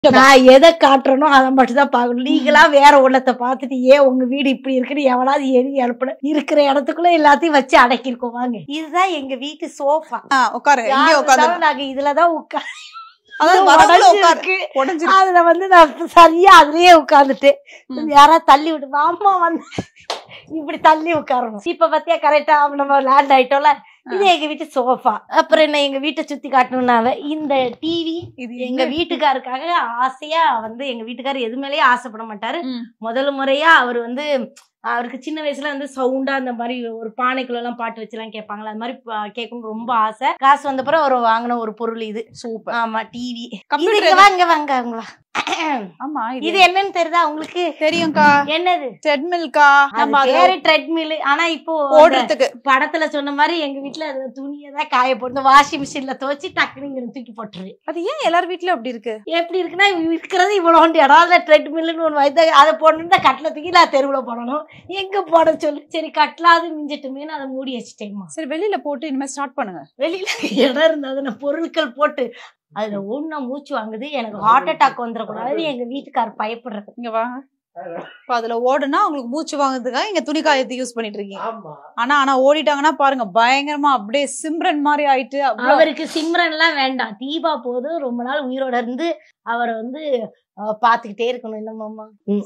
நான் எதை காட்டுறனோ அதை மட்டும் தான் பார்க்கணும் நீங்களா வேற உள்ளத்தை பார்த்துட்டு ஏன் உங்க வீடு இப்படி இருக்குன்னு எவனாவது எழுதி அனுப்புன இருக்கிற இடத்துக்குள்ள எல்லாத்தையும் வச்சு அடக்கிருக்கோம் வாங்க இதுதான் எங்க வீட்டு சோஃபா ஆ, உட்காருங்க இங்கே உட்காந்து நாங்க இதுலதான் உட்கா அதாவது வரவுல உட்காரு உடஞ்சிருக்கு அதுல வந்து நான் சரியா அதுலயே உட்கார்ந்துட்டு ம். யாராவது தள்ளி விட்டு அம்மா வந்து இப்படி தள்ளி உட்காரணும் இப்ப பத்தியா கரெக்டா நம்ம லேண்ட் ஆயிட்டோம்ல இது எங்க வீட்டு சோஃபா அப்புறம் என்ன எங்க வீட்டை சுத்தி காட்டணும்னாவ இந்த டிவி இது எங்க வீட்டுக்காருக்காக ஆசையா வந்து எங்க வீட்டுக்காரர் எது மேலயே ஆசைப்பட மாட்டாரு ம். முதல் முறையா அவர் வந்து அவருக்கு சின்ன வயசுல வந்து சவுண்டா அந்த மாதிரி ஒரு பானைக்குள்ள எல்லாம் பாட்டு வச்சுலாம் கேட்பாங்களா அது மாதிரி பா- கேட்கணும்னு ரொம்ப ஆசை காசு வந்தப்பறம் அவர் வாங்கின ஒரு பொருள் இது சூப்பர் ஆமா டிவி கம்ப்யூட்டர் வாங்க வாங்க வாங்க வா ஆமா இது இது என்னன்னு தெரியுதா உங்களுக்கு தெரியும்க்கா என்னது ட்ரெட்மில்க்கா நம்ம அது அது பேரு ட்ரெட்மில் ஆனா இப்போ அந்த ஓடுறதுக்கு படத்துல சொன்ன மாதிரி எங்க வீட்டுல அது துணியை தான் காய போட்டு வாஷிங் மிஷின்ல துவச்சு டக்குனு இங்க தூக்கி போட்டுரு அது ஏன் எல்லார் வீட்லயும் அப்படி இருக்கு எப்படி இருக்குன்னா இருக்கிறது இவ்வளோண்டு இடம் அதில் ட்ரெட்மில்னு ஒன்று வைத்த அதை போடணும்னா கட்டில தூக்கி நான் தெருவில் போடணும் எங்க போட சொல்லு சரி கட்டலாது மிஞ்சிட்டுமேனு அதை மூடி வச்சுட்டேம்மா சரி வெளியில போட்டு இனிமே ஸ்டார்ட் பண்ணுங்க வெளியில இடம் இருந்ததுன்னா பொருட்கள் போட்டு அதுல ஒண்ணா மூச்சு வாங்குது எனக்கு ஹார்ட் அட்டாக் வந்துடக்கூடாது எங்க வீட்டுக்கார் பயப்படுறது இங்க வாங்க இப்ப அதுல ஓடுனா உங்களுக்கு மூச்சு வாங்குறதுக்காக இங்க துணி காயத்தை யூஸ் பண்ணிட்டு இருக்கீங்க ஆமா ஆனா ஆனா ஓடிட்டாங்கன்னா பாருங்க பயங்கரமா அப்படியே சிம்ரன் மாதிரி ஆயிட்டு அவ்வளவு அவருக்கு சிம்ரன்லாம் வேண்டாம் தீபா போதும் ரொம்ப நாள் உயிரோட இருந்து அவரை வந்து அஹ், பாத்துக்கிட்டே இருக்கணும் என்னமாமா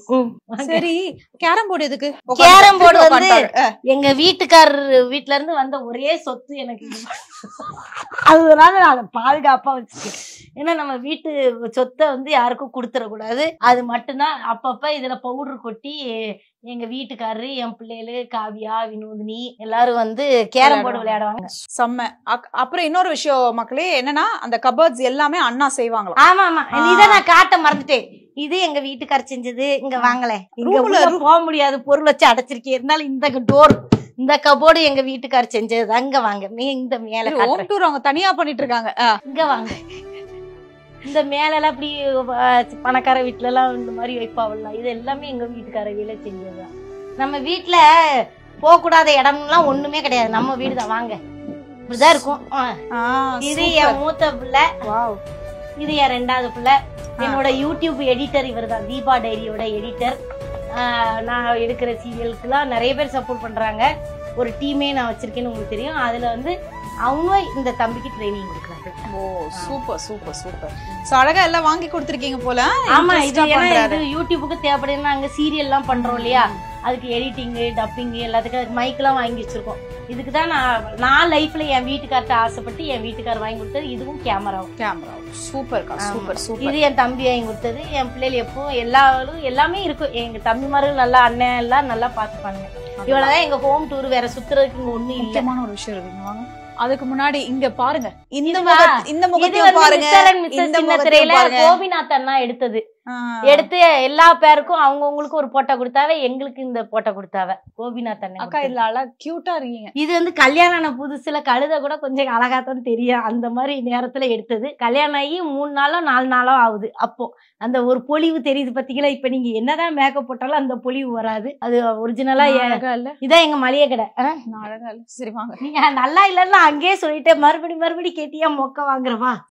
சரி கேரம் போர்டு எதுக்கு கேரம் போர்டு வந்து உட்காந்துட்டாரு. அஹ், எங்க வீட்டுக்காரர் வீட்ல இருந்து வந்த ஒரே சொத்து எனக்கு இது. அதனால நான் அதை பாதுகாப்பா வச்சுக்கேன் ஏன்னா நம்ம வீட்டு சொத்தை வந்து யாருக்கும் கொடுத்துடக்கூடாது அது மட்டும்தான் அப்பப்ப இதுல பவுடர் கொட்டி எங்க வீட்டுக்காரரு என் பிள்ளைகளு காவியா வினோதினி எல்லாரும் வந்து கேரம் போர்டு விளையாடுவாங்க செம்ம அக்- அப்புறம் இன்னொரு விஷயம் மக்களே என்னன்னா அந்த கபர்ட்ஸ் எல்லாமே அண்ணா செய்வாங்களாம் ஆமா ஆமா ஆ. இதை நான் காட்ட மறந்துட்டேன் இது எங்க வீட்டுக்காரர் செஞ்சது இங்க வாங்கல இங்க Room ல உள்ள room- போக முடியாது பொருள் வச்சு அடைச்சிருக்கேன் இருந்தாலும் இந்த டோர் இந்த கபோர்டு எங்க வீட்டுக்காரர் செஞ்சது அங்க வாங்க மே இந்த மேல காட்டுறேன். ஹோம் டூர் அவங்க தனியா பண்ணிட்டு இருக்காங்க அஹ், இங்க வாங்க இந்த மேல எல்லாம் அப்படி அஹ், பணக்கார வீட்ல எல்லாம் இந்த மாதிரி வைப்பாவல்ல இது எல்லாமே எங்க வீட்டுக்கார வேலை செஞ்சதுதான் நம்ம வீட்ல போக கூடாத இடம்லாம் ஒண்ணுமே கிடையாது நம்ம வீடு தான் வாங்க இப்படிதான் இருக்கும் ஆ. ஆஹ், இது super. என் மூத்த பிள்ளை Wow. இது என் ரெண்டாவது பிள்ளை என்னோட யூடியூப் எடிட்டர் இவர் தான் தீபா டைரியோட எடிட்டர் நான் எடுக்கிற சீரியலுக்குலாம் நிறைய பேர் சப்போர்ட் பண்றாங்க ஒரு டீமே நான் வச்சிருக்கேன்னு உங்களுக்கு தெரியும் அதுல வந்து அவங்க இந்த தம்பிக்கு ட்ரைனிங் கொடுக்குறாங்க oh super super super so அழகா எல்லாம் வாங்கி கொடுத்திருக்கீங்க போல ஆமா இது Interest-ஆ ஏன்னா பண்றாரு. இது யூடியூபுக்கு தேவைப்படுதுன்னா அங்க சீரியல் எல்லாம் பண்றோம் இல்லையா அதுக்கு எடிட்டிங் டப்பிங் எல்லாத்துக்கும் மைக் எல்லாம் வாங்கி வச்சிருக்கோம் இதுக்கு தான் நான் நான் லைஃப்ல என் வீட்டுக்கார்ட்ட ஆசைப்பட்டு என் வீட்டுக்கார் வாங்கி கொடுத்தது இதுவும் கேமராவும் கேமரா சூப்பர்க்கா ஆமா. சூப்பர் சூப்பர் இது என் தம்பி வாங்கி கொடுத்தது என் பிள்ளைகள் எப்பவும் எல்லாரும் எல்லாமே இருக்கும் எங்க தம்பிமார்கள் நல்லா அண்ணன் எல்லாம் நல்லா பாத்துப்பாங்க இவ்வளவுதான் எங்க ஹோம் டூர் வேற சுத்துறதுக்கு இங்க ஒண்ணும் இல்ல முக்கியமான ஒரு விஷயம் இருக்குங்க வாங்க அதுக்கு முன்னாடி இங்க பாருங்க இந்த இதுவா? முகத் இந்த இது முகத்தையும் வந்து பாருங்க மிஸ்டர் அண்ட் மிஸ்ஸஸ் இந்த சின்ன முகத்தையும் திரையில பாருங்க கோபிநாத் அண்ணா எடுத்தது ஆ. எடுத்து எல்லா பேருக்கும் அவங்கவுங்களுக்கு ஒரு போட்டோ கொடுத்தாவ எங்களுக்கு இந்த போட்டோ கொடுத்தாவ கோபிநாத் அண்ணன் அக்கா கொடுத்தது. இதுல அழகா கியூட்டா இருக்கீங்க இது வந்து கல்யாணம் ஆன புதுசுல கழுத கூட கொஞ்சம் அழகா தான் தெரியும் அந்த மாதிரி நேரத்துல எடுத்தது கல்யாணம் ஆகி மூணு நாளோ நாலு நாளோ ஆகுது அப்போ அந்த ஒரு பொலிவு தெரியுது பாத்தீங்களா இப்ப நீங்க என்னதான் மேக்கப் போட்டாலும் அந்த பொலிவு வராது அது ஒரிஜினலா நான் அழகா இல்ல இதான் எங்க மளிகை கடை ஆ? நான் அழகா இல்ல சரி வாங்க நீங்க நல்லா இல்லைன்னா அங்கேயே சொல்லிட்டு மறுபடி மறுபடி கேட்டியா மொக்க வாங்குறவா